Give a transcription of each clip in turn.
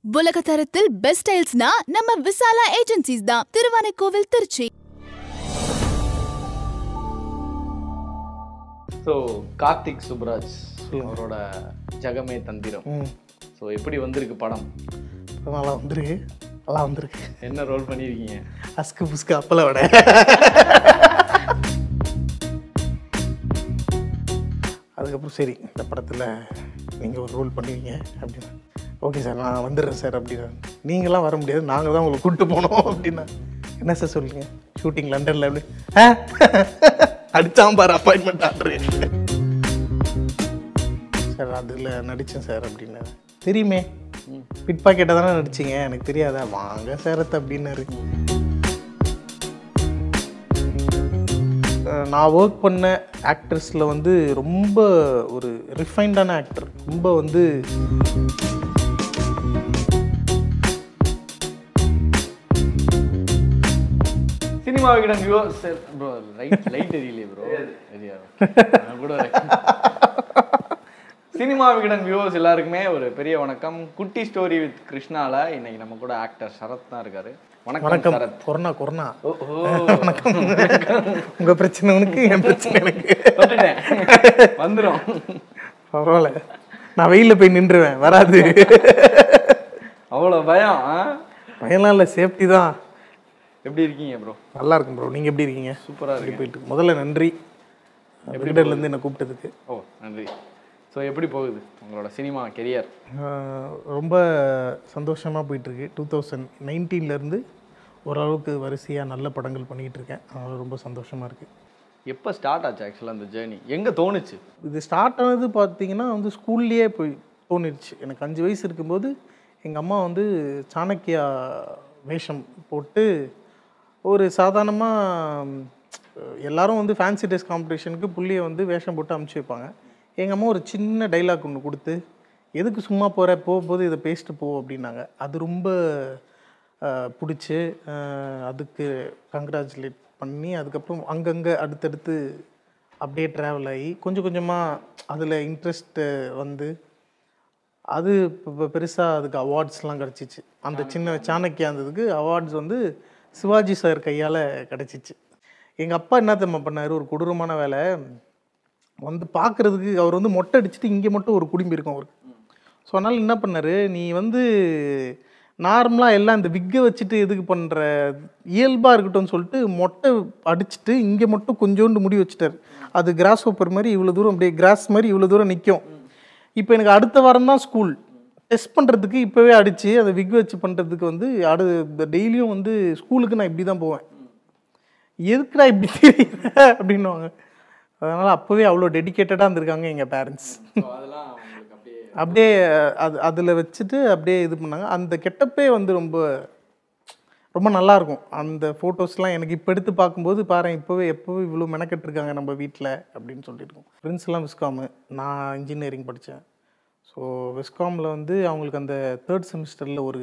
உலக தரத்தில் பெஸ்ட் ஸ்டைல்ஸ்னா நம்ம விசாலா ஏஜென்சிஸ் தான் திருவானைக்கோவில் திருச்சி ஸோ கார்த்திக் சுப்ராஜ் அவரோட ஜகமே தந்திரம் ம் ஸோ எப்படி வந்திருக்கு படம் இப்போ நல்லா வந்திருக்கு நல்லா வந்திருக்கு என்ன ரோல் பண்ணியிருக்கீங்க அஸ்கு புஸ்கு அப்பளை விட அதுக்கப்புறம் சரி இந்த படத்தில் நீங்கள் ஒரு ரோல் பண்ணுவீங்க அப்படின்னு ஓகே சார் நான் வந்துடுறேன் சார் அப்படின்னா நீங்களாம் வர முடியாது நாங்கள் தான் உங்களை கூப்பிட்டு போனோம் அப்படின்னா என்ன சார் சொல்லுங்க ஷூட்டிங் லண்டனில் அப்படி ஆ அடிச்சாம் பாரு அப்பாயின்மெண்ட் ஆர்டர் சார் அதில் நடித்தேன் சார் அப்படின்னு தெரியுமே பிட் பாக்கெட்டாக தானே நடிச்சிங்க எனக்கு தெரியாதா வாங்க சேரத்தை அப்படின்னாரு அஹ் நான் ஒர்க் பண்ண ஆக்ட்ரஸில் வந்து ரொம்ப ஒரு ரிஃபைண்டான ஆக்டர் ரொம்ப வந்து cinema Vikatan viewers bro light light தெரியலையே ப்ரோ சரியா நான் கூட சினிமா விகடன் வியூவர்ஸ் எல்லாருக்குமே ஒரு பெரிய வணக்கம் குட்டி ஸ்டோரி வித் கிருஷ்ணால இன்னைக்கு நம்ம கூட ஆக்டர் சரத் தான் இருக்காரு வணக்கம் வணக்கம் Sarath corona corona oh oh, வணக்கம் உங்கள் பிரச்சனை உனக்கு என் பிரச்சனை எனக்கு வந்துட்டேன் வந்துரும் பரவாயில்ல நான் வெயிலில் போய் நின்றுவேன் வராது அவ்வளோ பயம் ஆ? பயம்லாம் இல்லை சேஃப்டி தான் எப்படி இருக்கீங்க ப்ரோ நல்லா இருக்கும் ப்ரோ நீங்கள் எப்படி இருக்கீங்க சூப்பரா எப்படி இருக்கு போயிட்டு இருக்கு? முதல்ல நன்றி விகடன்லேருந்து என்னை கூப்பிட்டதுக்கு ஓ நன்றி ஸோ எப்படி போகுது உங்களோட சினிமா கெரியர் ஆஹ் ரொம்ப சந்தோஷமாக போயிட்டுருக்கு டூ தௌசண்ட் நைன்டீன்லேருந்து ஓரளவுக்கு வரிசையாக நல்ல படங்கள் பண்ணிகிட்டு இருக்கேன் அதனால் ரொம்ப சந்தோஷமாக இருக்குது எப்போ ஸ்டார்ட் ஆச்சு ஆக்சுவலாக அந்த ஜேர்னி எங்கே தோணுச்சு இது ஸ்டார்ட் ஆனது பார்த்தீங்கன்னா வந்து ஸ்கூல்லேயே போய் தோணிடுச்சு எனக்கு அஞ்சு வயசு இருக்கும்போது எங்கள் அம்மா வந்து சாணக்கியா வேஷம் போட்டு ஒரு சாதாரணமாக எல்லாரும் வந்து ஃபேன்சி ட்ரெஸ் காம்படிஷனுக்கு புள்ளியை வந்து வேஷம் போட்டு அமுச்சு வைப்பாங்க எங்கள் அம்மா ஒரு சின்ன டைலாக் ஒன்று கொடுத்து எதுக்கு சும்மா போகிற போகும்போது இதை பேசிட்டு போ அப்படின்னாங்க அது ரொம்ப அஹ், பிடிச்சி அஹ், அதுக்கு கங்க்ராச்சுலேட் பண்ணி அதுக்கப்புறம் அங்கங்கே அடுத்தடுத்து அப்படியே ட்ராவல் ஆகி கொஞ்சம் கொஞ்சமாக அதில் இன்ட்ரெஸ்ட்டு வந்து அது இப்போ பெருசாக அதுக்கு அவார்ட்ஸ்லாம் கிடச்சிச்சு அந்த சின்ன சாணக்கியா இருந்ததுக்கு அவார்ட்ஸ் வந்து சிவாஜி சார் கையால் கிடச்சிச்சு எங்கள் அப்பா என்ன தெரியுமா பண்ணார் ஒரு கொடூரமான வேலை வந்து பார்க்குறதுக்கு அவர் வந்து மொட்டை அடிச்சுட்டு இங்கே மட்டும் ஒரு குடும்பி இருக்கும் அவருக்கு ஸோ அதனால் என்ன பண்ணார் நீ வந்து நார்மலாக எல்லாம் இந்த விக்கை வச்சுட்டு எதுக்கு பண்ணுற இயல்பாக இருக்கட்டும்னு சொல்லிட்டு மொட்டை அடிச்சுட்டு இங்கே மட்டும் கொஞ்சோண்டு முடி வச்சுட்டார் அது கிராஸ் ஓப்பர் மாதிரி இவ்வளோ தூரம் அப்படியே கிராஸ் மாதிரி இவ்வளோ தூரம் நிற்கும் இப்போ எனக்கு அடுத்த வாரம் தான் ஸ்கூல் டெஸ்ட் பண்ணுறதுக்கு இப்போவே அடித்து அதை விக் வச்சு பண்ணுறதுக்கு வந்து அடு டெய்லியும் வந்து ஸ்கூலுக்கு நான் இப்படி தான் போவேன் எதுக்குடா இப்படி தெரியல அப்படின்னுவாங்க அதனால் அப்போவே அவ்வளோ டெடிக்கேட்டடாக இருந்திருக்காங்க எங்கள் பேரண்ட்ஸ் அதெல்லாம் உங்களுக்கு அப்படியே அப்படியே அது அதில் வச்சுட்டு அப்படியே இது பண்ணாங்க அந்த கெட்டப்பே வந்து ரொம்ப ரொம்ப நல்லா இருக்கும் அந்த ஃபோட்டோஸ்லாம் எனக்கு இப்போ எடுத்து பார்க்கும்போது பாரு இப்போவே எப்போவே இவ்வளோ மெனக்கெட்டுருக்காங்க நம்ம வீட்டில் அப்படின்னு சொல்லியிருக்கோம் ஃப்ரெண்ட்ஸ்லாம் விஸ்காமு நான் இன்ஜினியரிங் படித்தேன் ஸோ விஸ்காமில் வந்து அவங்களுக்கு அந்த தேர்ட் செமிஸ்டரில் ஒரு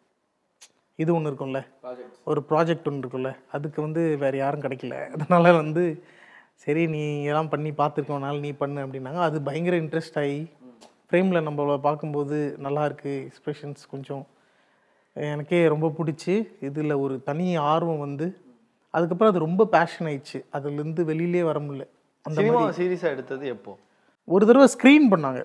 இது ஒன்று இருக்கும்ல ப்ராஜெக்ட் ஒரு ப்ராஜெக்ட் ஒன்று இருக்குல்ல அதுக்கு வந்து வேறு யாரும் கிடைக்கல அதனால் வந்து சரி நீ எல்லாம் பண்ணி பார்த்துருக்கோனால நீ பண்ணு அப்படின்னாங்க அது பயங்கர இன்ட்ரெஸ்ட் ஆகி ஃப்ரேமில் நம்மள பார்க்கும்போது நல்லா இருக்கு எக்ஸ்ப்ரெஷன்ஸ் கொஞ்சம் எனக்கே ரொம்ப பிடிச்சி இதில் ஒரு தனி ஆர்வம் வந்து அதுக்கப்புறம் அது ரொம்ப பேஷன் ஆயிடுச்சு அதுலேருந்து வெளியிலே வர முடியல அந்த சினிமா சீரியஸாக எடுத்தது எப்போ ஒரு தடவை ஸ்க்ரீன் பண்ணாங்க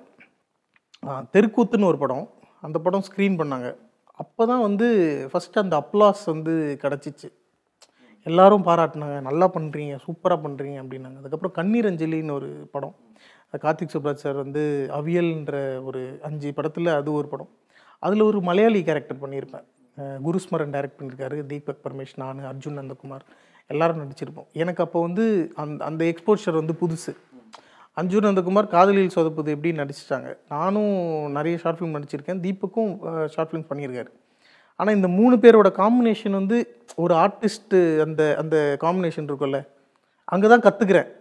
ஆ, தெருக்கூத்துன்னு ஒரு படம் அந்த படம் ஸ்க்ரீன் பண்ணாங்க அப்போ தான் வந்து ஃபஸ்ட்டு அந்த அப்ளாஸ் வந்து கிடச்சிச்சு எல்லாரும் பாராட்டினாங்க நல்லா பண்ணுறீங்க சூப்பராக பண்ணுறீங்க அப்படின்னாங்க அதுக்கப்புறம் கண்ணீர் அஞ்சலின்னு ஒரு படம் அது கார்த்திக் சுப்ராஜ் சார் வந்து அவியல்ன்ற ஒரு அஞ்சு படத்தில் அது ஒரு படம் அதில் ஒரு மலையாளி கேரக்டர் பண்ணியிருப்பேன் அஹ் குருஸ்மரன் டைரக்ட் பண்ணியிருக்காரு தீபக் பரமேஷ் நான் அர்ஜுன் நந்தகுமார் எல்லாரும் நடிச்சிருப்போம் எனக்கு அப்போ வந்து அந்த அந்த எக்ஸ்போஷர் வந்து புதுசு அஞ்சு நந்தகுமார் காதலில் சொதப்புது எப்படி நடிச்சிட்டாங்க நானும் நிறைய ஷார்ட் ஃபிலிம் நடிச்சிருக்கேன் தீபக்கும் ஷார்ட் ஃபிலிம் பண்ணியிருக்காரு ஆனால் இந்த மூணு பேரோட காம்பினேஷன் வந்து ஒரு ஆர்டிஸ்ட்டு அந்த அந்த காம்பினேஷன் இருக்கும்ல அங்கே தான் கற்றுக்கிறேன்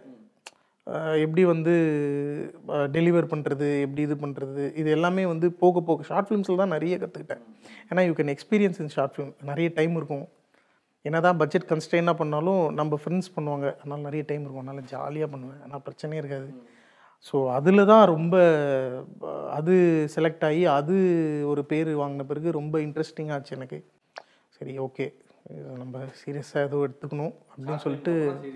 எப்படி வந்து டெலிவர் பண்ணுறது எப்படி இது பண்ணுறது இது எல்லாமே வந்து போக போக ஷார்ட் ஃபிலிம்ஸில் தான் நிறைய கற்றுக்கிட்டேன் ஏன்னா you can experience in short film நிறைய டைம் இருக்கும் என்ன தான் பட்ஜெட் கன்ஸ்டெயினாக பண்ணாலும் நம்ம ஃப்ரெண்ட்ஸ் பண்ணுவாங்க அதனால் நிறைய டைம் இருக்கும் அதனால் ஜாலியாக பண்ணுவேன் ஆனால் பிரச்சனையே இருக்காது ஸோ அதில் தான் ரொம்ப அஹ், அது செலக்ட் ஆகி அது ஒரு பேர் வாங்கின பிறகு ரொம்ப இன்ட்ரெஸ்டிங்காக ஆச்சு எனக்கு சரி ஓகே நம்ம சீரியஸாக ஏதோ எடுத்துக்கணும் அப்படின்னு சொல்லிட்டு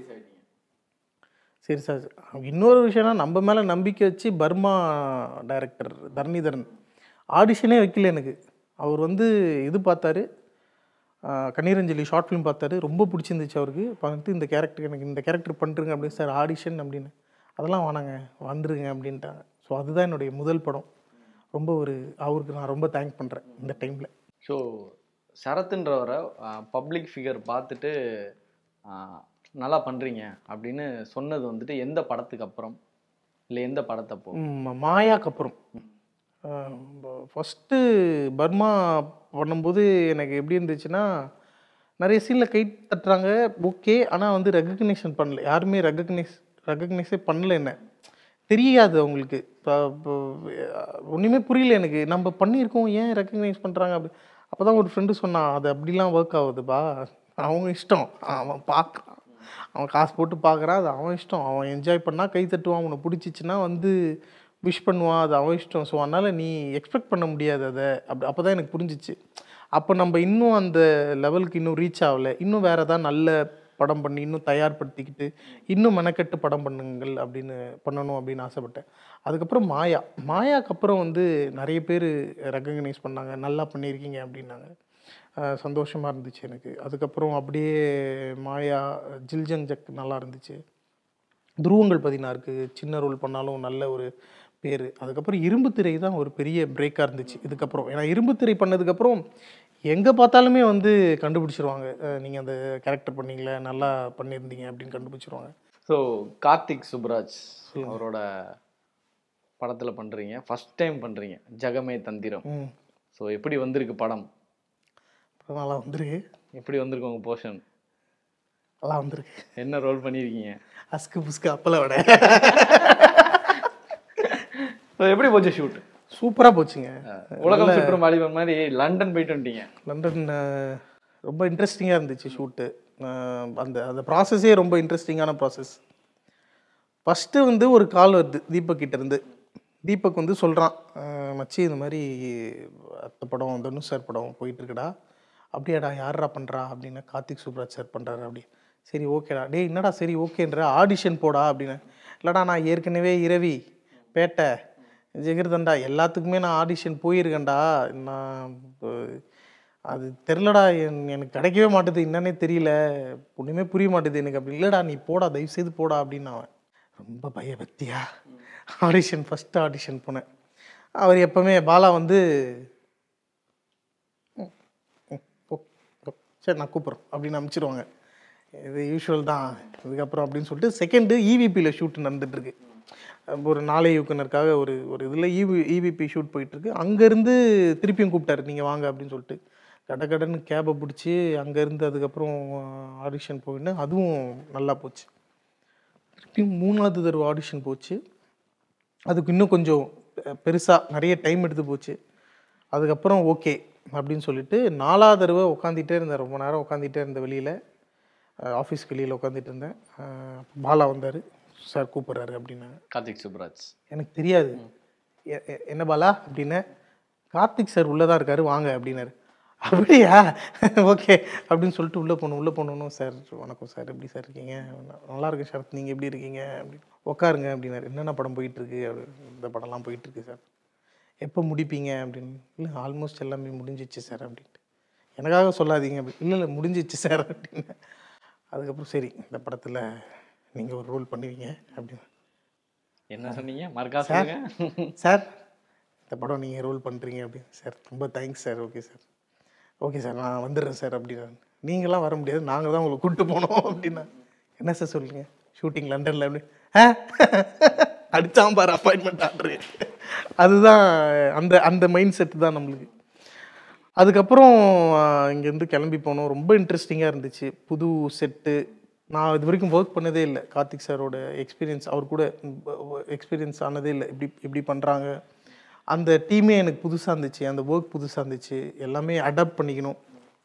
சரி சார் இன்னொரு விஷயம்னா நம்ம மேலே நம்பிக்கை வச்சு பர்மா டைரக்டர் தரணிதரன் ஆடிஷனே வைக்கல எனக்கு அவர் வந்து இது பார்த்தாரு ஆஹ் கண்ணீரஞ்சலி ஷார்ட் ஃபிலிம் பார்த்தாரு ரொம்ப பிடிச்சிருந்துச்சு அவருக்கு பார்த்துட்டு இந்த கேரக்டர் எனக்கு இந்த கேரக்டர் பண்ணுறங்க அப்படின்னு சார் ஆடிஷன் அப்படின்னு அதெல்லாம் வேணாங்க வந்துருங்க அப்படின்ட்டாங்க ஸோ அதுதான் என்னுடைய முதல் படம் ரொம்ப ஒரு அவருக்கு நான் ரொம்ப தேங்க் பண்ணுறேன் இந்த டைமில் ஸோ சரத்துன்றவரை பப்ளிக் ஃபிகர் பார்த்துட்டு ஆ, நல்லா பண்ணுறீங்க அப்படின்னு சொன்னது வந்துட்டு எந்த படத்துக்கு அப்புறம் இல்லை எந்த படத்தப்போ ம், மாயாக்கு அப்புறம் ஃபஸ்ட்டு பர்மா பண்ணும்போது எனக்கு எப்படி இருந்துச்சுன்னா நிறைய சீனில் கை தட்டுறாங்க ஓகே ஆனால் வந்து ரெகக்னிஷன் பண்ணல யாருமே ரெகக்னைஸ் ரெகக்னைஸே பண்ணல என்ன தெரியாது அவங்களுக்கு ஒன்றுமே புரியல எனக்கு நம்ம பண்ணியிருக்கோம் ஏன் ரெக்கக்னைஸ் பண்ணுறாங்க அப்படி அப்போ தான் ஒரு ஃப்ரெண்டு சொன்னான் அது அப்படிலாம் ஒர்க் ஆகுதுப்பா அவங்க இஷ்டம் அவன் பார்க்குறான் அவன் காசு போட்டு பார்க்குறான் அது அவன் இஷ்டம் அவன் என்ஜாய் பண்ணால் கை தட்டுவான் அவனை பிடிச்சிச்சின்னா வந்து விஷ் பண்ணுவான் அது அவன் இஷ்டம் ஸோ அதனால் நீ எக்ஸ்பெக்ட் பண்ண முடியாது அதை அப்படி அப்போ தான் எனக்கு புரிஞ்சிச்சு அப்போ நம்ம இன்னும் அந்த லெவலுக்கு இன்னும் ரீச் ஆகலை இன்னும் வேறு ஏதாவது நல்ல படம் பண்ணி இன்னும் தயார்படுத்திக்கிட்டு இன்னும் மெனக்கெட்டு படம் பண்ணுங்கள் அப்படின்னு பண்ணணும் அப்படின்னு ஆசைப்பட்டேன் அதுக்கப்புறம் மாயா மாயாக்கு அப்புறம் வந்து நிறைய பேர் ரெக்கக்னைஸ் பண்ணாங்க நல்லா பண்ணியிருக்கீங்க அப்படின்னாங்க அஹ் சந்தோஷமா இருந்துச்சு எனக்கு அதுக்கப்புறம் அப்படியே மாயா ஜில்ஜங் ஜக் நல்லா இருந்துச்சு துருவங்கள் பதினாறுக்கு சின்ன ரோல் பண்ணாலும் நல்ல ஒரு பேர் அதுக்கப்புறம் இரும்பு திரை தான் ஒரு பெரிய பிரேக்காக இருந்துச்சு இதுக்கப்புறம் ஏன்னா இரும்பு திரை பண்ணதுக்கப்புறம் எங்கே பார்த்தாலுமே வந்து கண்டுபிடிச்சிருவாங்க நீங்கள் அந்த கேரக்டர் பண்ணீங்களே நல்லா பண்ணியிருந்தீங்க அப்படின்னு கண்டுபிடிச்சிருவாங்க ஸோ கார்த்திக் சுப்ராஜ் அவரோட படத்தில் பண்ணுறீங்க ஃபர்ஸ்ட் டைம் பண்ணுறீங்க ஜெகமே தந்திரம் ம் ஸோ எப்படி வந்திருக்கு படம் அப்புறம் நல்லா வந்திருக்கு எப்படி வந்திருக்கு உங்கள் போர்ஷன் நல்லா வந்திருக்கு என்ன ரோல் பண்ணியிருக்கீங்க அஸ்கு புஸ்கு அப்பளை விட ஸோ எப்படி போச்சு ஷூட் சூப்பராக போச்சுங்க உலகம் சுற்றும் வாலிபன் மாதிரி லண்டன் போயிட்டு வந்துட்டீங்க லண்டன் அஹ், ரொம்ப இன்ட்ரெஸ்டிங்காக இருந்துச்சு ஷூட்டு அந்த அந்த ப்ராசஸே ரொம்ப இன்ட்ரெஸ்டிங்கான ப்ராசஸ் ஃபஸ்ட்டு வந்து ஒரு கால் வருது தீபக் கிட்ட இருந்து தீபக் வந்து சொல்கிறான் மச்சி இந்த மாதிரி அத்த படம் தனுஷ் சார் படம் போயிட்டு இருக்குடா அப்படியாடா யாரா பண்ணுறா அப்படின்னு கார்த்திக் சுப்ராஜ் சார் பண்ணுறாரு அப்படி சரி ஓகேடா டேய் என்னடா சரி ஓகேன்ற ஆடிஷன் போடா அப்படின்னு இல்லைடா நான் ஏற்கனவே இரவி பேட்டை ஜெகர்தண்டா எல்லாத்துக்குமே நான் ஆடிஷன் போயிருக்கேன்டா நான் இப்போ அது தெரிலடா என்- எனக்கு கிடைக்கவே மாட்டுது என்னன்னே தெரியல ஒன்றுமே புரிய மாட்டுது எனக்கு அப்படி இல்லைடா நீ போடா தயவு செய்து போடா அப்படின்னு அவன் ரொம்ப பயபக்தியா ஆடிஷன் ஃபஸ்ட்டு ஆடிஷன் போனேன் அவர் எப்பவுமே பாலா வந்து ம், ம், போ, போ. சரி நான் கூப்பிட்றேன் அப்படின்னு அனுப்பிச்சிடுவாங்க இது யூஷுவல் தான் இதுக்கப்புறம் அப்படின்னு சொல்லிட்டு செகண்டு இவிபியில் ஷூட் நடந்துட்டுருக்கு ஒரு நாளை இயக்குனருக்காக ஒரு ஒரு இதில் இவி இவிபி ஷூட் போயிட்டுருக்கு அங்கேருந்து திருப்பியும் கூப்பிட்டாரு நீங்கள் வாங்க அப்படின்னு சொல்லிட்டு கட கடன்னு கேபை பிடிச்சி அங்கேருந்து அதுக்கப்புறம் ஆடிஷன் போயின்னு அதுவும் நல்லா போச்சு திருப்பியும் மூணாவது தடவை ஆடிஷன் போச்சு அதுக்கு இன்னும் கொஞ்சம் பெருசாக நிறைய டைம் எடுத்து போச்சு அதுக்கப்புறம் ஓகே அப்படின்னு சொல்லிட்டு நாலாவது தடவை உட்காந்துட்டே இருந்தேன் ரொம்ப நேரம் உட்காந்துட்டே இருந்தேன் வெளியில் ஆஃபீஸ் வெளியில் உட்காந்துட்டு இருந்தேன் அஹ் பாலா வந்தார் சார் கூப்பிட்றாரு அப்படின்னாங்க கார்த்திக் சுப்ராஜ் எனக்கு தெரியாது எ- எ- என்ன பாலா அப்படின்னு கார்த்திக் சார் உள்ளே தான் இருக்காரு வாங்க அப்படின்னாரு அப்படியா ஓகே அப்படின்னு சொல்லிட்டு உள்ளே போகணும் உள்ளே போகணும் சார் வணக்கம் சார் எப்படி சார் இருக்கீங்க நல்லா இருக்கு சரத் நீங்கள் எப்படி இருக்கீங்க அப்படின்னு உட்காருங்க அப்படின்னாரு என்னென்ன படம் போயிட்டுருக்கு இந்த படம்லாம் போயிட்டுருக்கு சார் எப்போ முடிப்பீங்க அப்படின்னு இல்லை ஆல்மோஸ்ட் எல்லாமே முடிஞ்சிச்சு சார் அப்படின்ட்டு எனக்காக சொல்லாதீங்க அப்படி இல்லை இல்லை முடிஞ்சிச்சு சார் அப்படின்னு அதுக்கப்புறம் சரி இந்த படத்தில் நீங்கள் ஒரு ரோல் பண்ணுவீங்க அப்படின்னு என்ன சொன்னீங்க மறக்கா சொல்லுங்க சார் இந்த படம் நீங்கள் ரோல் பண்ணுறீங்க அப்படின்னு சார் ரொம்ப thanks sir okay sir okay sir நான் வந்துடுறேன் சார் அப்படின்னா நீங்களாம் வர முடியாது நாங்கள் தான் உங்களை கூப்பிட்டு போனோம் அப்படின்னா என்ன சார் சொல்லுங்க ஷூட்டிங் லண்டனில் அப்படி ஆ அடிச்சாம் பாரு அப்பாயின்மெண்ட் ஆர்டரு அதுதான் அந்த அந்த மைண்ட் செட் தான் நம்மளுக்கு அதுக்கப்புறம் இங்கேருந்து கிளம்பி போனோம் ரொம்ப இன்ட்ரெஸ்டிங்காக இருந்துச்சு புது செட்டு நான் இது வரைக்கும் ஒர்க் பண்ணதே இல்லை கார்த்திக் சாரோட எக்ஸ்பீரியன்ஸ் அவர் கூட எக்ஸ்பீரியன்ஸ் ஆனதே இல்லை இப்படி இப்படி பண்ணுறாங்க அந்த டீமே எனக்கு புதுசாக இருந்துச்சு அந்த ஒர்க் புதுசாக இருந்துச்சு எல்லாமே அடாப்ட் பண்ணிக்கணும்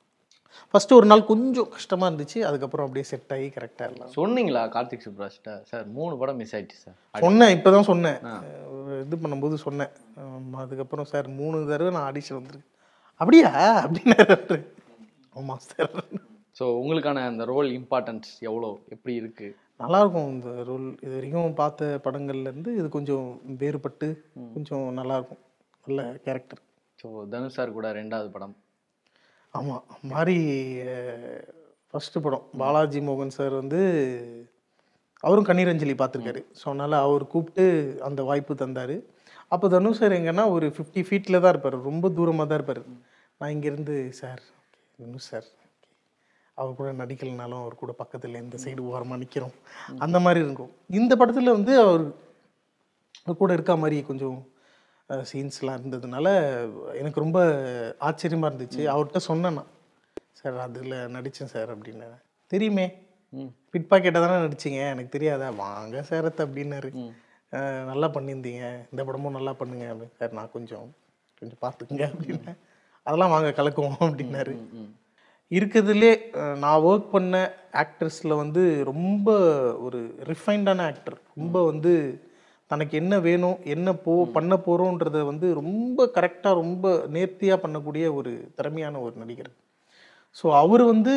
ஃபஸ்ட்டு ஒரு நாள் கொஞ்சம் கஷ்டமாக இருந்துச்சு அதுக்கப்புறம் அப்படியே செட் ஆகி கரெக்டாக எல்லாம் சொன்னீங்களா கார்த்திக் சுப்ராஜ்ட்ட சார் மூணு படம் மிஸ் ஆயிடுச்சு சார் சொன்னேன் இப்போ தான் சொன்னேன் அஹ் இது பண்ணும்போது சொன்னேன் ஆமா, அதுக்கப்புறம் சார் மூணு தடவை நான் ஆடிஷன் வந்திருக்கேன் அப்படியா அப்படின்னாரு அவரு. ஆமாம் சார் ஸோ உங்களுக்கான அந்த ரோல் இம்பார்ட்டன்ஸ் எவ்வளோ எப்படி இருக்கு நல்லாயிருக்கும் இந்த ரோல் இது வரைக்கும் பார்த்த படங்கள்லேருந்து இது கொஞ்சம் வேறுபட்டு கொஞ்சம் நல்லாயிருக்கும் நல்ல கேரக்டர் ஸோ தனுஷ் சார் கூட ரெண்டாவது படம் ஆமாம் மாதிரி ஃபஸ்ட்டு படம் பாலாஜி மோகன் சார் வந்து அவரும் கண்ணீரஞ்சலி பார்த்துருக்காரு ஸோ அதனால் அவர் கூப்பிட்டு அந்த வாய்ப்பு தந்தார் அப்போ தனுஷ் சார் எங்கன்னா ஒரு ஃபிஃப்டி ஃபீட்டில் தான் இருப்பார் ரொம்ப தூரமாக தான் இருப்பார் நான் இங்கேருந்து சார் தனுஷ் சார் அவர் கூட நடிக்கலைனாலும் அவர் கூட பக்கத்தில் இந்த சைடு ஓரமாக நிற்கிறோம் அந்த மாதிரி இருக்கும் இந்த படத்தில் வந்து அவர் அவர் கூட இருக்க மாதிரி கொஞ்சம் சீன்ஸ்லாம் இருந்ததுனால எனக்கு ரொம்ப ஆச்சரியமாக இருந்துச்சு அவர்கிட்ட சொன்னேன் நான் சார் அதில் நடித்தேன் சார் அப்படின்னு தெரியுமே ம் பிட் பாக்கெட்டை தானே நடிச்சிங்க எனக்கு தெரியாதா வாங்க சேரத்தை அப்படின்னாரு அஹ், நல்லா பண்ணியிருந்தீங்க இந்த படமும் நல்லா பண்ணுங்க அப்படின்னு சார் நான் கொஞ்சம் கொஞ்சம் பார்த்துக்குங்க அப்படின்னேன் அதெல்லாம் வாங்க கலக்குவோம் அப்படின்னாரு ம் இருக்கிறதுலே அஹ், நான் ஒர்க் பண்ண ஆக்டர்ஸில் வந்து ரொம்ப ஒரு ரிஃபைண்டான ஆக்டர் ரொம்ப வந்து தனக்கு என்ன வேணும் என்ன போ பண்ண போகிறோன்றத வந்து ரொம்ப கரெக்டாக ரொம்ப நேர்த்தியாக பண்ணக்கூடிய ஒரு திறமையான ஒரு நடிகர் ஸோ அவர் வந்து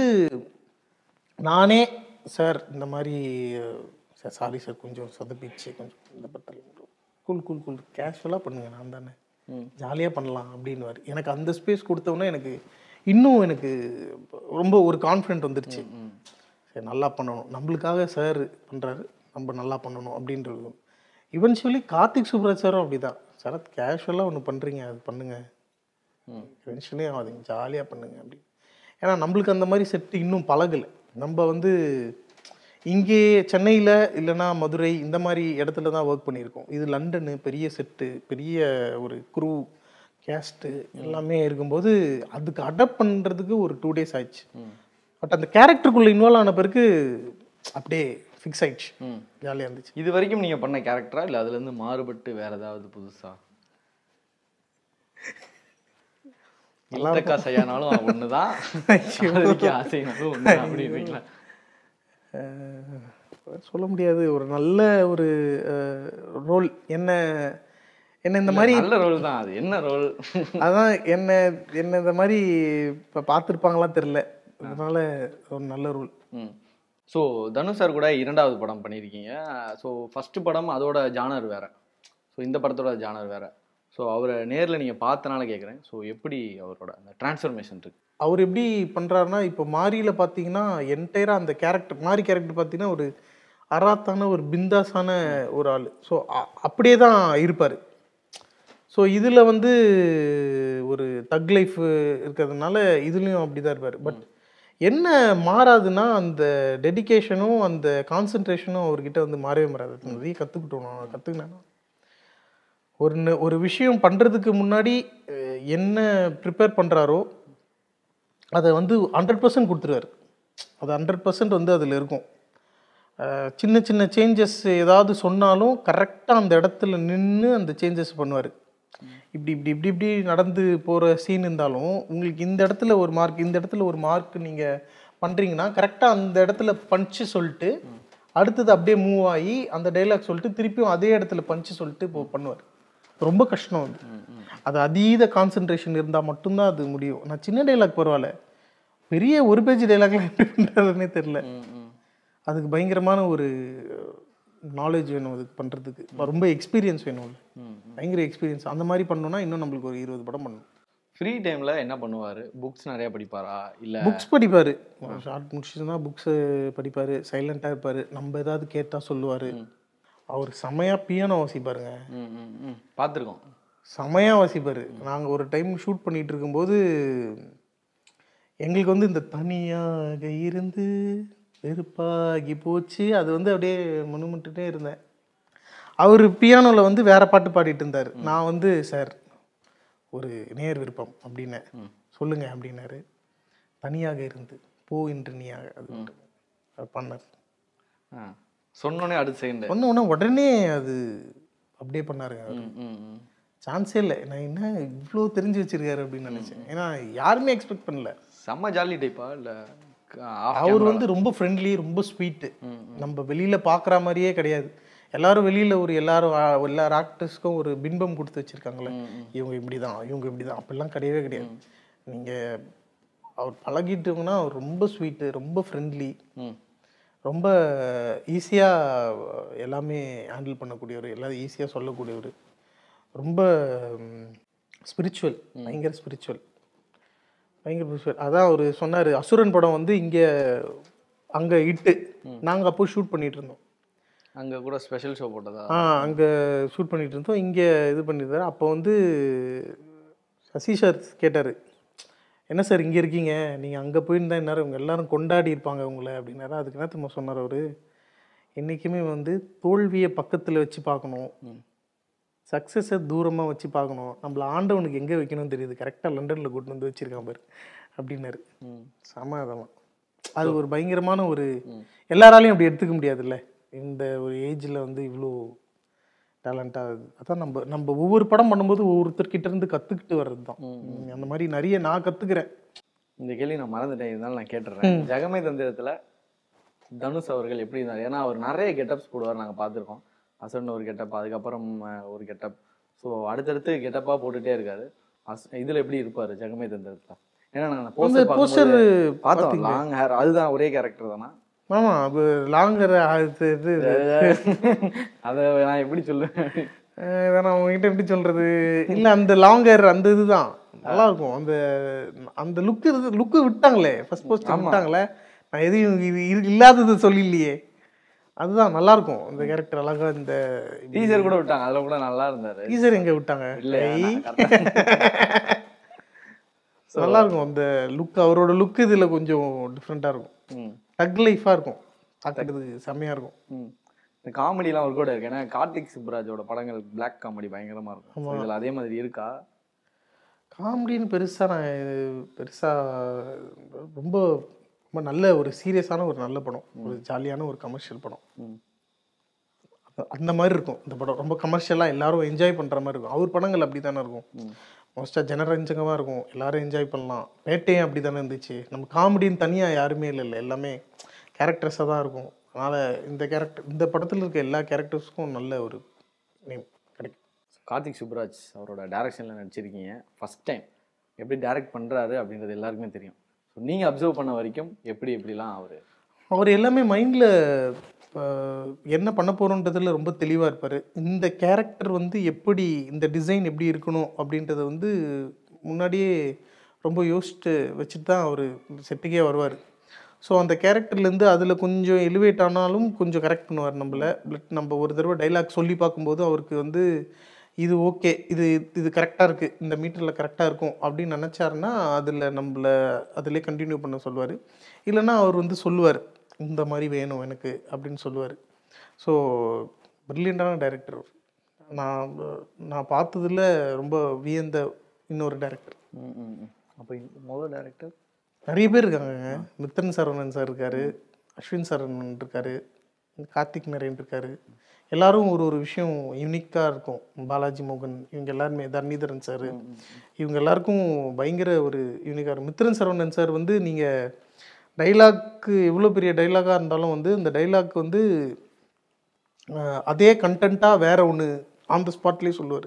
நானே சார் இந்த மாதிரி சார் சாரி சார் கொஞ்சம் சொதப்பிச்சு கொஞ்சம் இந்த பட்டல் கூல் கூல் கூல் கேஷுவலாக பண்ணுங்க நான் தானே ம். ஜாலியாக பண்ணலாம் அப்படின்னுவார் எனக்கு அந்த ஸ்பேஸ் கொடுத்தோன்னே எனக்கு இன்னும் எனக்கு ரொம்ப ஒரு கான்ஃபிடென்ட் வந்துருச்சு ம் சரி நல்லா பண்ணணும் நம்மளுக்காக சார் பண்ணுறாரு நம்ம நல்லா பண்ணணும் அப்படின்றது இவென்ச்சுவலி கார்த்திக் சுப்ராஜ் சாரும் அப்படிதான் சரத் கேஷுவலாக ஒன்று பண்ணுறீங்க அது பண்ணுங்க ம் டென்ஷனே ஆகாதீங்க ஜாலியாக பண்ணுங்க அப்படி ஏன்னா நம்மளுக்கு அந்த மாதிரி செட்டு இன்னும் பழகலை நம்ம வந்து இங்கே சென்னையில் இல்லைன்னா மதுரை இந்த மாதிரி இடத்துல தான் ஒர்க் பண்ணியிருக்கோம் இது லண்டனு பெரிய செட்டு பெரிய ஒரு குரூ கேஸ்ட்டு எல்லாமே இருக்கும்போது அதுக்கு அடாப்ட் பண்ணுறதுக்கு ஒரு டூ டேஸ் ஆயிடுச்சு ம் பட் அந்த கேரக்டருக்குள்ளே இன்வால்வ் ஆன பிறகு அப்படியே ஃபிக்ஸ் ஆயிடுச்சு ம் ஜாலியாக இருந்துச்சு இது வரைக்கும் நீங்க பண்ண கேரக்டரா இல்ல அதுல இருந்து மாறுபட்டு வேற ஏதாவது புதுசா இல்லத்தக்கா செய்யானாலும் ஒண்ணுதான் காதலிக்க ஆசைனாலும் ஒண்ணுதான் அப்படின்றீங்களா அஹ் சொல்ல முடியாது ஒரு நல்ல ஒரு ரோல் என்ன என்ன இந்த மாதிரி நல்ல ரோல் தான் அது என்ன ரோல் அதான் என்ன என்ன இந்த மாதிரி இப்போ பார்த்துருப்பாங்களாம் தெரில அதனால ஒரு நல்ல ரோல் ம் ஸோ தனுஷ் சார் கூட இரண்டாவது படம் பண்ணியிருக்கீங்க ஸோ ஃபர்ஸ்ட் படம் அதோட ஜானர் வேற ஸோ இந்த படத்தோட ஜானர் வேற ஸோ அவரை நேரில் நீங்கள் பார்த்தனால கேட்குறேன் ஸோ எப்படி அவரோட அந்த டிரான்ஸ்ஃபர்மேஷன் இருக்கு அவர் எப்படி பண்ணுறாருன்னா இப்போ மாரியில் பார்த்தீங்கன்னா என்டையராக அந்த கேரக்டர் மாரி கேரக்டர் பார்த்தீங்கன்னா ஒரு அராத்தான ஒரு பிந்தாஸான ஒரு ஆள் ஸோ அப்படியே தான் இருப்பார் ஸோ இதில் வந்து ஒரு தக் லைஃப் இருக்கிறதுனால இதுலேயும் அப்படி தான் இருப்பார் பட் என்ன மாறாதுன்னா அந்த டெடிகேஷனும் அந்த கான்சன்ட்ரேஷனும் அவர்கிட்ட வந்து மாறவே மாறாது நிறைய கற்றுக்கிட்டோம் நான் கற்றுக்கினேன் ஒரு ந- ஒரு விஷயம் பண்ணுறதுக்கு முன்னாடி அஹ், என்ன ப்ரிப்பேர் பண்ணுறாரோ அதை வந்து ஹண்ட்ரட் பர்சன்ட் கொடுத்துருவாரு அது ஹண்ட்ரட் பர்சன்ட் வந்து அதில் இருக்கும் அஹ், சின்ன சின்ன சேஞ்சஸ் ஏதாவது சொன்னாலும் கரெக்டாக அந்த இடத்துல நின்று அந்த சேஞ்சஸ் பண்ணுவார் இப்படி இப்படி இப்படி இப்படி நடந்து போகிற சீன் இருந்தாலும் உங்களுக்கு இந்த இடத்துல ஒரு மார்க் இந்த இடத்துல ஒரு மார்க் நீங்கள் பண்ணுறீங்கன்னா கரெக்டாக அந்த இடத்துல பஞ்சு சொல்லிட்டு அடுத்தது அப்படியே மூவ் ஆகி அந்த டைலாக் சொல்லிட்டு திருப்பியும் அதே இடத்துல பஞ்சு சொல்லிட்டு இப்போ பண்ணுவார் ரொம்ப கஷ்டம் அது அது அதீத கான்சென்ட்ரேஷன் இருந்தால் மட்டும்தான் அது முடியும் நான் சின்ன டைலாக் பரவாயில்ல பெரிய ஒரு பேஜ் டைலாக்லாம் எப்படி பண்ணுறதுன்னே தெரில ம் ம் அதுக்கு பயங்கரமான ஒரு நாலேஜ் வேணும் அதுக்கு பண்ணுறதுக்கு ரொம்ப எக்ஸ்பீரியன்ஸ் வேணும்ல ம் பயங்கர எக்ஸ்பீரியன்ஸ் அந்த மாதிரி பண்ணோம்னா இன்னும் நம்மளுக்கு ஒரு இருபது படம் பண்ணணும் ஃப்ரீ டைமில் என்ன பண்ணுவார் புக்ஸ் நிறைய படிப்பாரா இல்லை புக்ஸ் படிப்பார் ஷார்ட் முடிச்சுன்னா புக்ஸு படிப்பார் சைலண்ட்டாக இருப்பார் நம்ம ஏதாவது கேட்டால் சொல்லுவார் அவர் செமையாக பியானோ வாசிப்பாருங்க ம் ம் ம் பார்த்துருக்கோம் செமையாக வாசிப்பார் நாங்கள் ஒரு டைம் ஷூட் பண்ணிட்டு இருக்கும்போது எங்களுக்கு வந்து இந்த தனியாக இருந்து வெறுப்பாகி போச்சு அது வந்து அப்படியே முணுமுட்டுட்டே இருந்தேன் அவர் பியானோவில் வந்து வேற பாட்டு பாடிட்டு இருந்தார் நான் வந்து சார் ஒரு நேர் விருப்பம் அப்படின்னேன் சொல்லுங்க அப்படின்னாரு தனியாக இருந்து போ என்று நீயாக அது மட்டும். அது பண்ணார் ஆ சொன்னோன்னே அடுத்த செகண்ட் சொன்ன உடனே உடனே அது அப்படியே பண்ணாருங்க அவரு. ம் ம் ம் சான்ஸே இல்லை நான் என்ன இவ்வளோ தெரிஞ்சு வச்சிருக்காரு அப்படின்னு நினைச்சேன் ஏன்னா யாருமே எக்ஸ்பெக்ட் பண்ணல செம்ம ஜாலி டைப்பா இல்ல அவர் வந்து ரொம்ப ஃப்ரெண்ட்லி ரொம்ப ஸ்வீட்டு நம்ம வெளியில பார்க்குற மாதிரியே கிடையாது எல்லாரும் வெளியில ஒரு எல்லாரும் ஆ, எல்லா ஆக்டர்ஸ்க்கும் ஒரு பின்பம் கொடுத்து வச்சிருக்காங்களே இவங்க இப்படிதான் இவங்க இப்படிதான் அப்படிலாம் கிடையவே கிடையாது நீங்க அவர் பழகிட்டோங்கன்னா அவர் ரொம்ப ஸ்வீட்டு ரொம்ப ஃப்ரெண்ட்லி ம் ரொம்ப ஈஸியாக எல்லாமே ஹேண்டில் பண்ணக்கூடியவர் எல்லாம் ஈஸியாக சொல்லக்கூடியவர் ரொம்ப ஸ்பிரிச்சுவல் பயங்கர ஸ்பிரிச்சுவல் பயங்கர ஸ்பிரிச்சுவல் அதான் அவர் சொன்னார் அசுரன் படம் வந்து இங்கே அங்கே இட்டு நாங்கள் அப்போ ஷூட் பண்ணிட்டு இருந்தோம் அங்க கூட ஸ்பெஷல் ஷோ போட்டதா ஆ அங்கே ஷூட் பண்ணிட்டு இருந்தோம் இங்கே இது பண்ணியிருந்தாரு அப்போ வந்து சசி சார் கேட்டார் என்ன சார் இங்கே இருக்கீங்க நீங்கள் அங்கே போயிருந்தா இந்நேரம் இவங்க எல்லாரும் கொண்டாடி இருப்பாங்க உங்களை அப்படின்னாரு அதுக்கு என்ன திரும்ப சொன்னார் அவர் என்றைக்குமே வந்து தோல்வியை பக்கத்தில் வச்சு பார்க்கணும் சக்ஸஸை தூரமாக வச்சு பார்க்கணும் நம்மள ஆண்டவனுக்கு எங்கே வைக்கணும்னு தெரியுது கரெக்டாக லண்டனில் கூட்டு வந்து வச்சிருக்கான் பாரு அப்படின்னாரு ம் செம அதெல்லாம் அது ஒரு பயங்கரமான ஒரு எல்லாராலையும் அப்படி எடுத்துக்க முடியாதுல்ல இந்த ஒரு ஏஜில் வந்து இவ்வளோ டேலண்டாக அதான் நம்ம நம்ம ஒவ்வொரு படம் பண்ணும்போது ஒவ்வொருத்தர்கிட்ட இருந்து கற்றுக்கிட்டு வர்றது தான் அந்த மாதிரி நிறைய நான் கற்றுக்கிறேன் இந்த கேள்வி நான் மறந்துட்டேன் இருந்தாலும் நான் கேட்டுறேன் ஜெகமே தந்திரத்துல தனுஷ் அவர்கள் எப்படி இருந்தார் ஏன்னா அவர் நிறைய கெட்டப்ஸ் போடுவார் நாங்க பார்த்துருக்கோம் அசன் ஒரு கெட்டப் அதுக்கப்புறம் அஹ், ஒரு கெட்டப் ஸோ அடுத்தடுத்து கெட்டப்பா போட்டுட்டே இருக்காரு அஸ் இதுல எப்படி இருப்பாரு ஜெகமே தந்திரத்துல ஏன்னா நாங்க அந்த போஸ்டர் போஸ்டர் பார்த்தோம் லாங் ஹேர் அதுதான் ஒரே கேரக்டர் தானா ஆமாம் அது லாங்கர் இது இது அதை நான் எப்படி சொல்லுவேன் அஹ் இதை நான் உங்ககிட்ட எப்படி சொல்றது இல்ல அந்த லாங்கர் அந்த இதுதான் நல்லா இருக்கும் அந்த அந்த லுக்கு லுக்கு விட்டாங்களே ஃபர்ஸ்ட் போஸ்ட் விட்டாங்களே நான் எதையும் இது இரு- இல்லாதது சொல்லலையே அதுதான் நல்லா இருக்கும் இந்த கேரக்டர் அழகா இந்த டீசர் கூட விட்டாங்க அதுல கூட நல்லா இருந்தாரு டீசர் எங்க விட்டாங்க இல்ல ஐ. நான் correct ஆ- நல்லா இருக்கும் அந்த லுக் அவரோட லுக் இதுல கொஞ்சம் டிஃப்ரெண்டா இருக்கும் ம் டக் லைஃபா இருக்கும் பார்க்கறதுக்கு செம்மையா இருக்கும் ம். இந்த காமெடிலாம் ஒரு கூட இருக்கு ஏன்னா கார்த்திக் சுப்ராஜோட படங்கள் Black காமெடி பயங்கரமா இருக்கும் So, இதுல அதே மாதிரி இருக்கா காமெடின்னு பெருசா நான் இது பெருசா ரொம்ப ரொம்ப நல்ல ஒரு சீரியஸான ஒரு நல்ல படம் ஒரு ஜாலியான ஒரு கமர்ஷியல் படம் ம். அந்த- அந்த மாதிரி இருக்கும் இந்த படம் ரொம்ப கமர்ஷியலாக எல்லாரும் என்ஜாய் பண்ணுற மாதிரி இருக்கும் அவர் படங்கள் அப்படி தானே இருக்கும் மோஸ்ட்டாக ஜனரஞ்சகமாக இருக்கும் எல்லாரும் என்ஜாய் பண்ணலாம் பேட்டையும் அப்படி தானே இருந்துச்சு நம்ம காமெடின்னு தனியாக யாருமே இல்லை எல்லாமே கேரக்டர்ஸாக தான் இருக்கும் அதனால் இந்த கேரக்டர் இந்த படத்தில் இருக்க எல்லா கேரக்டர்ஸ்க்கும் நல்ல ஒரு நேம் கிடைக்கும் கார்த்திக் சுப்ராஜ் அவரோட டைரக்ஷன்ல நடிச்சிருக்கீங்க ஃபர்ஸ்ட் டைம் எப்படி டைரக்ட் பண்றாரு அப்படின்றது எல்லாருக்குமே தெரியும் ஸோ நீங்க அப்சர்வ் பண்ண வரைக்கும் எப்படி எப்படிலாம் அவரு அவர் எல்லாமே மைண்டில் என்ன பண்ண போகிறோன்றதுல ரொம்ப தெளிவாக இருப்பார் இந்த கேரக்டர் வந்து எப்படி இந்த டிசைன் எப்படி இருக்கணும் அப்படின்றத வந்து முன்னாடியே ரொம்ப யோசிச்சுட்டு வச்சுட்டு தான் அவர் செட்டுக்கே வருவார் ஸோ அந்த கேரக்டர்லேருந்து அதில் கொஞ்சம் எலிவேட் ஆனாலும் கொஞ்சம் கரெக்ட் பண்ணுவார் நம்மள பட் நம்ம ஒரு தடவை டைலாக் சொல்லி பார்க்கும்போது அவருக்கு வந்து இது ஓகே இது இது கரெக்டாக இருக்குது இந்த மீட்டரில் கரெக்டாக இருக்கும் அப்படின்னு நினச்சாருன்னா அதில் நம்மளை அதிலே கண்டினியூ பண்ண சொல்லுவார் இல்லைன்னா அவர் வந்து சொல்லுவார் இந்த மாதிரி வேணும் எனக்கு அப்படின்னு சொல்லுவார் ஸோ ப்ரில்லியண்டான டைரக்டர் நான் நான் பார்த்ததுல ரொம்ப வியந்த இன்னொரு டைரக்டர் ம், ம், ம். அப்போ இந்த முதல் டைரக்டர் நிறைய பேர் இருக்காங்க மித்தன் சரவணன் சார் இருக்காரு அஸ்வின் சரவணன் இருக்காரு கார்த்திக் நரேன் இருக்காரு எல்லாரும் ஒரு ஒரு விஷயம் யூனிக்காக இருக்கும் பாலாஜி மோகன் இவங்க எல்லாருமே தர்ணிதரன் சார் இவங்க எல்லாருக்கும் பயங்கர ஒரு யூனிக்காக இருக்கும் மித்திரன் சரவணன் சார் வந்து நீங்கள் டைலாக்கு எவ்வளோ பெரிய டைலாகாக இருந்தாலும் வந்து இந்த டைலாக் வந்து அஹ், அதே கண்டென்ட்டாக வேற ஒன்று ஆன் த ஸ்பாட்லேயே சொல்லுவார்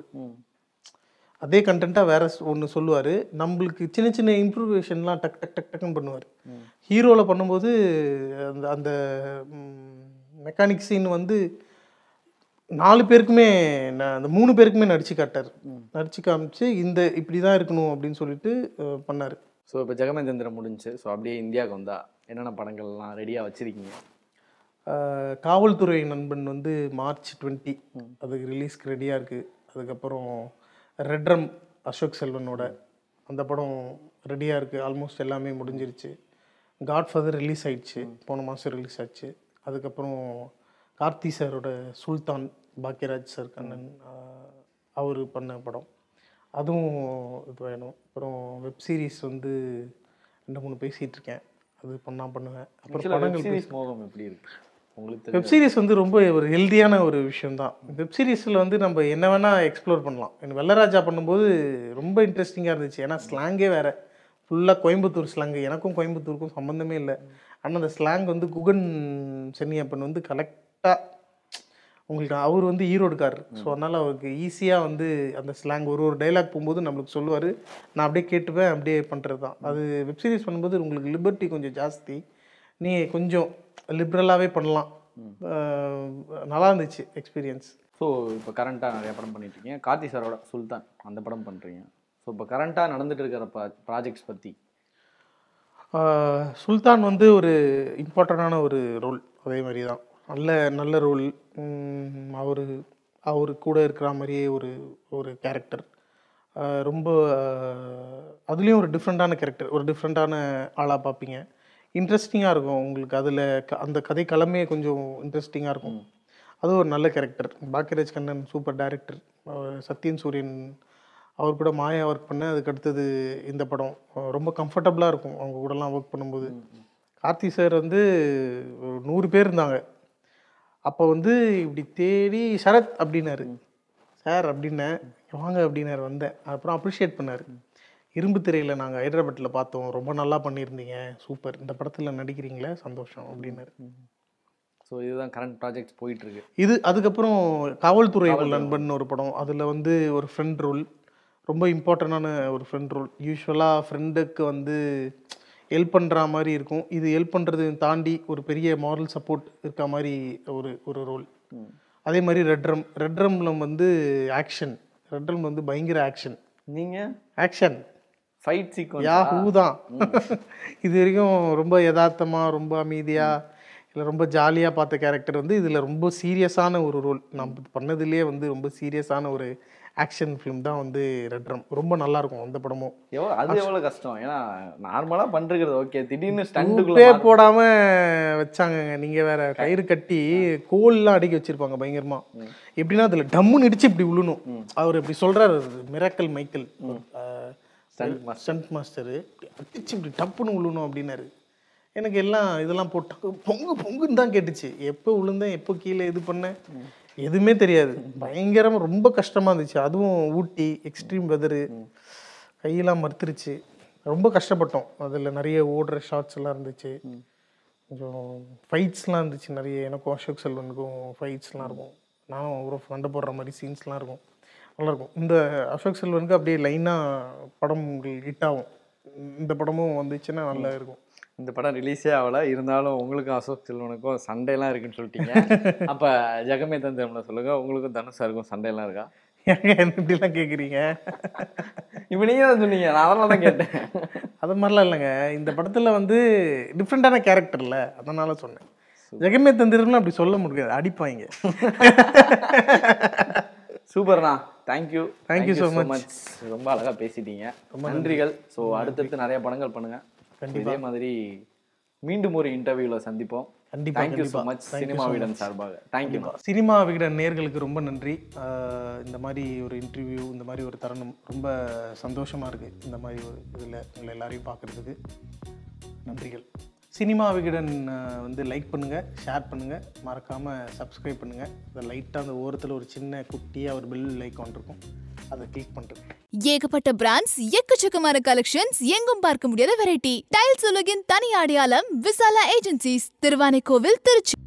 அதே கண்டென்ட்டாக வேற ஒன்று சொல்லுவார் நம்மளுக்கு சின்ன சின்ன இம்ப்ரூவேஷன்லாம் டக் டக் டக் டக்குன்னு பண்ணுவார் ஹீரோவில் பண்ணும்போது அந்த அந்த மெக்கானிக் சீன் வந்து நாலு பேருக்குமே நான் அந்த மூணு பேருக்குமே நடிச்சு காட்டார் நடிச்சு காமிச்சு இந்த இப்படி தான் இருக்கணும் அப்படின்னு சொல்லிட்டு அஹ், பண்ணாரு ஸோ இப்போ ஜெகமேந்திரன் முடிஞ்சு ஸோ அப்படியே இந்தியாவுக்கு வந்தா என்னென்ன படங்கள்லாம் ரெடியாக வச்சிருக்கீங்க அஹ், காவல்துறை நண்பன் வந்து மார்ச் டுவெண்ட்டி அதுக்கு ரிலீஸ்க்கு ரெடியாக இருக்குது அதுக்கப்புறம் ரெட்ரம் அசோக் செல்வனோட அந்த படம் ரெடியாக இருக்குது ஆல்மோஸ்ட் எல்லாமே முடிஞ்சிருச்சு காட்ஃபாதர் ரிலீஸ் ஆயிடுச்சு போன மாதம் ரிலீஸ் ஆச்சு அதுக்கப்புறம் கார்த்தி சாரோட சுல்தான் பாக்யராஜ் சார் கண்ணன் அவர் பண்ண படம் அதுவும் இது வேணும் அப்புறம் வெப் சீரிஸ் வந்து ரெண்டு மூணு பேசிகிட்டு இருக்கேன் அது பண்ணா பண்ணுவேன் அப்புறம் படங்கள் சீரிஸ் மோகம் எப்படி இருக்கு உங்களுக்கு தெரியும் வெப் சீரிஸ் வந்து ரொம்ப ஒரு ஹெல்தியான ஒரு விஷயம் தான் வெப் சீரிஸில் வந்து நம்ம என்ன வேணால் எக்ஸ்ப்ளோர் பண்ணலாம் எனக்கு வெள்ளராஜா பண்ணும்போது ரொம்ப இன்ட்ரெஸ்டிங்காக இருந்துச்சு ஏன்னா ஸ்லாங்கே வேறு ஃபுல்லாக கோயம்புத்தூர் ஸ்லாங் எனக்கும் கோயம்புத்தூருக்கும் சம்மந்தமே இல்லை ஆனால் அந்த ஸ்லாங் வந்து குகன் சென்னியப்பன் வந்து கரெக்டாக உங்களுக்கு அவர் வந்து ஈரோடுக்காரர் ஸோ அதனால் அவருக்கு ஈஸியாக வந்து அந்த ஸ்லாங் ஒரு ஒரு டைலாக் போகும்போது நம்மளுக்கு சொல்லுவார் நான் அப்படியே கேட்டுப்பேன் அப்படியே பண்ணுறது தான் அது வெப்சீரிஸ் பண்ணும்போது உங்களுக்கு லிபர்ட்டி கொஞ்சம் ஜாஸ்தி நீ கொஞ்சம் லிபரலாகவே பண்ணலாம் அஹ் நல்லா இருந்துச்சு எக்ஸ்பீரியன்ஸ் ஸோ இப்போ கரண்ட்டாக நிறைய படம் பண்ணிட்டு இருக்கீங்க கார்த்தி சாரோட சுல்தான் அந்த படம் பண்ணுறீங்க ஸோ இப்போ கரண்ட்டாக நடந்துட்டு இருக்கிற ப்ராஜெக்ட்ஸ் பற்றி ஆஹ் சுல்தான் வந்து ஒரு இம்பார்ட்டண்டான ஒரு ரோல் அதே மாதிரி தான் நல்ல நல்ல ரோல் அவர் அவர் கூட இருக்கிற மாதிரியே ஒரு ஒரு கேரக்டர் ரொம்ப ஆஹ் அதுலேயும் ஒரு டிஃப்ரெண்ட்டான கேரக்டர் ஒரு டிஃப்ரெண்ட்டான ஆளாக பார்ப்பீங்க இன்ட்ரெஸ்டிங்காக இருக்கும் உங்களுக்கு அதில் அந்த கதை களமே கொஞ்சம் இன்ட்ரெஸ்டிங்காக இருக்கும் அது ஒரு நல்ல character Bhagyaraj Kannan super director Sathyan Sooriyan அவர் கூட மாயா ஒர்க் பண்ண அதுக்கு அடுத்தது இந்த படம் அஹ் ரொம்ப கம்ஃபர்டபுளாக இருக்கும் அவங்க கூடலாம் ஒர்க் பண்ணும்போது கார்த்தி சார் வந்து ஒரு நூறு பேர் இருந்தாங்க அப்போ வந்து இப்படி தேடி சரத் அப்படின்னாரு சார் அப்படின்னேன் வாங்க அப்படின்னாரு வந்தேன் அப்புறம் அப்ரிஷியேட் பண்ணார் இரும்பு திரையில் நாங்கள் ஹைதராபாத்தில் பார்த்தோம் ரொம்ப நல்லா பண்ணியிருந்தீங்க சூப்பர் இந்த படத்தில் நடிக்கிறீங்களே சந்தோஷம் அப்படின்னாரு ஸோ இதுதான் கரண்ட் ப்ராஜெக்ட்ஸ் போயிட்டு இருக்கு இது அதுக்கப்புறம் காவல்துறை ஒரு நண்பன் ஒரு படம் அதில் வந்து ஒரு ஃப்ரெண்ட் ரோல் ரொம்ப இம்பார்ட்டண்டான ஒரு ஃப்ரெண்ட் ரோல் யூஸ்வலாக ஃப்ரெண்டுக்கு வந்து ஹெல்ப் பண்ணுற மாதிரி இருக்கும் இது ஹெல்ப் பண்ணுறது தாண்டி ஒரு பெரிய மாரல் சப்போர்ட் இருக்க மாதிரி ஒரு ஒரு ரோல் அதே மாதிரி ரெட்ரம் ரெட்ரம்ல வந்து ஆக்ஷன் ரெட்ரம் வந்து பயங்கர ஆக்ஷன் நீங்கள் ஆக்ஷன் ஃபைட் சீக்வன்ஸ் யாஹூ தான் இது வரைக்கும் ரொம்ப யதார்த்தமாக ரொம்ப அமைதியாக இல்லை ரொம்ப ஜாலியாக பார்த்த கேரக்டர் வந்து இதில் ரொம்ப சீரியஸான ஒரு ரோல் நம்ம பண்ணதுலேயே வந்து ரொம்ப சீரியஸான ஒரு ஆக்ஷன் ஃபிலிம் தான் வந்து ரெட்ரம் ரொம்ப நல்லா இருக்கும் அந்த படமும் எவ்வளோ அது எவ்வளோ கஷ்டம் ஏன்னா நார்மலாக பண்ணுறது ஓகே திடீர்னு உப்பே ஸ்டண்டுக்குள்ளே போடாம வச்சாங்கங்க நீங்க வேற கயிறு கட்டி கோல்லாம் அடிக்க வச்சிருப்பாங்க பயங்கரமா எப்படின்னா அதுல டம்முன்னு இடிச்சு இப்படி விழணும் அவர் இப்படி சொல்றாரு miracle Michael Stunt master. Stunt master அடிச்சு இப்படி டப்புன்னு விழணும் அப்படின்னாரு எனக்கு எல்லாம் இதெல்லாம் போட்டு பொங்கு பொங்குன்னு தான் கேட்டுச்சு எப்போ விழுந்தேன் எப்போ கீழே இது பண்ணேன் எதுவுமே தெரியாது பயங்கரமா ரொம்ப கஷ்டமா இருந்துச்சு அதுவும் ஊட்டி எக்ஸ்ட்ரீம் வெதரு கையெல்லாம் மறுத்துருச்சு ரொம்ப கஷ்டப்பட்டோம் அதில் நிறைய ஓடுற ஷார்ட்ஸ் எல்லாம் இருந்துச்சு கொஞ்சம் ஃபைட்ஸ்லாம் இருந்துச்சு நிறைய எனக்கும் அசோக் செல்வனுக்கும் ஃபைட்ஸ்லாம் இருக்கும் நானும் ஒரு சண்டை போடுற மாதிரி சீன்ஸ்லாம் இருக்கும் நல்லாயிருக்கும் இந்த அசோக் செல்வனுக்கு அப்படியே லைனாக படம் ஹிட் ஆகும் இந்த படமும் வந்துச்சுன்னா நல்லா இருக்கும் இந்த படம் ரிலீஸே ஆகல இருந்தாலும் உங்களுக்கும் அசோக் செல்வனுக்கும் சண்டைலாம் இருக்குன்னு சொல்லிட்டீங்க அப்போ ஜெகமே தந்திரம்ல சொல்லுங்க உங்களுக்கும் தனுஷ் சாருக்கும் சண்டைலாம் இருக்கா ஏங்க என்ன இப்படிலாம் கேட்குறீங்க இப்போ நீங்கள் தான் சொன்னீங்க நான் அதனால தான் கேட்டேன் அது மாதிரிலாம் இல்லைங்க இந்த படத்தில் வந்து டிஃப்ரெண்ட்டான கேரக்டர்ல அதனால சொன்னேன் ஜெகமே தந்திரம்லாம் அப்படி சொல்ல முடியாது அடிப்பாங்க சூப்பர்ண்ணா thank you Thank you so much. Much ரொம்ப அழகா பேசிட்டீங்க நன்றிகள் ஸோ அடுத்தடுத்து நிறைய படங்கள் பண்ணுங்க So, இதே மாதிரி மீண்டும் ஒரு இன்டர்வியூல சந்திப்போம் கண்டிப்பா, தேங்க்யூ ஸோ கண்டிப்பா. Much Thank you cinema so வீடன் சார்பாக தேங்க்யூ சினிமா விகடன் நேர்களுக்கு ரொம்ப நன்றி ஆஹ் இந்த மாதிரி ஒரு இன்டர்வியூ இந்த மாதிரி ஒரு தருணம் ரொம்ப சந்தோஷமாக இருக்குது இந்த மாதிரி ஒரு இதில் உங்களை எல்லாரையும் பார்க்குறதுக்கு நன்றிகள் சினிமா விகடன் ஆஹ் வந்து லைக் பண்ணுங்கள் ஷேர் பண்ணுங்கள் மறக்காமல் சப்ஸ்கிரைப் பண்ணுங்கள் இந்த லைட்டாக அந்த ஓரத்தில் ஒரு சின்ன குட்டியாக ஒரு பெல் ஐக்கான் இருக்கும் அதை கிளிக் பண்ணுறேன் ஏகப்பட்ட பிராண்ட்ஸ் எக்கச்சக்கமான கலெக்ஷன்ஸ் எங்கும் பார்க்க முடியாத வெரைட்டி டைல்ஸ் உலகின் தனி அடையாளம் விசாலா ஏஜென்சிஸ் திருவானைக்கோவில் திருச்சி